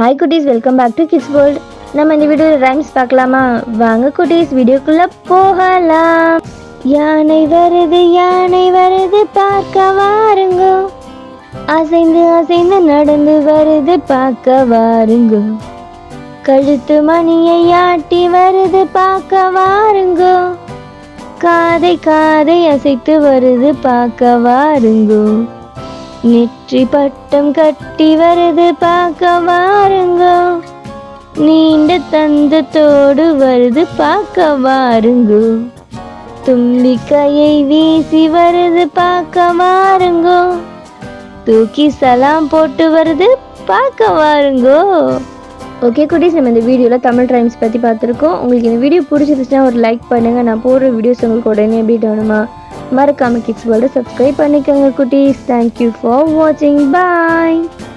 hi குட்டீஸ் welcome back to kids world நம்ம இந்த வீடியோவில் ரைம்ஸ் பார்க்கலாமா வாங்க குட்டீஸ் வீடியோக்குள்ள போகலாம் யானை வருது யானை வருது பார்க்க வாருங்க அசைந்து அசைந்து நடந்து வருது பார்க்க வாருங்க கழுத்து மணியை ஆட்டி வருது பார்க்க வாருங்க காதை காதை அசைத்து வருது பார்க்க வாருங்கோ நெற்றி பட்டம் கட்டி வருது பார்க்க வாருங்க நீண்ட தந்தத்தோடு வருது பார்க்க வாருங்க தும்பி கையை வீசி வருது பார்க்க வாருங்க தூக்கி சலாம் போட்டு வருது பார்க்க வாருங்கோ ஓகே குட்டீஸ் நம்ம இந்த வீடியோவில் தமிழ் ரைம்ஸ் பற்றி பார்த்துருக்கோம் உங்களுக்கு இந்த வீடியோ பிடிச்சிருச்சுன்னா ஒரு லைக் பண்ணுங்கள் நான் போடுற வீடியோஸ் உங்களுக்கு உடனே அப்டேட் ஆகணுமா மறக்காம கிட்ஸ் வேர்ல்டு சப்ஸ்கிரைப் பண்ணிக்கோங்க குட்டீஸ் தேங்க்யூ ஃபார் வாட்சிங் பாய்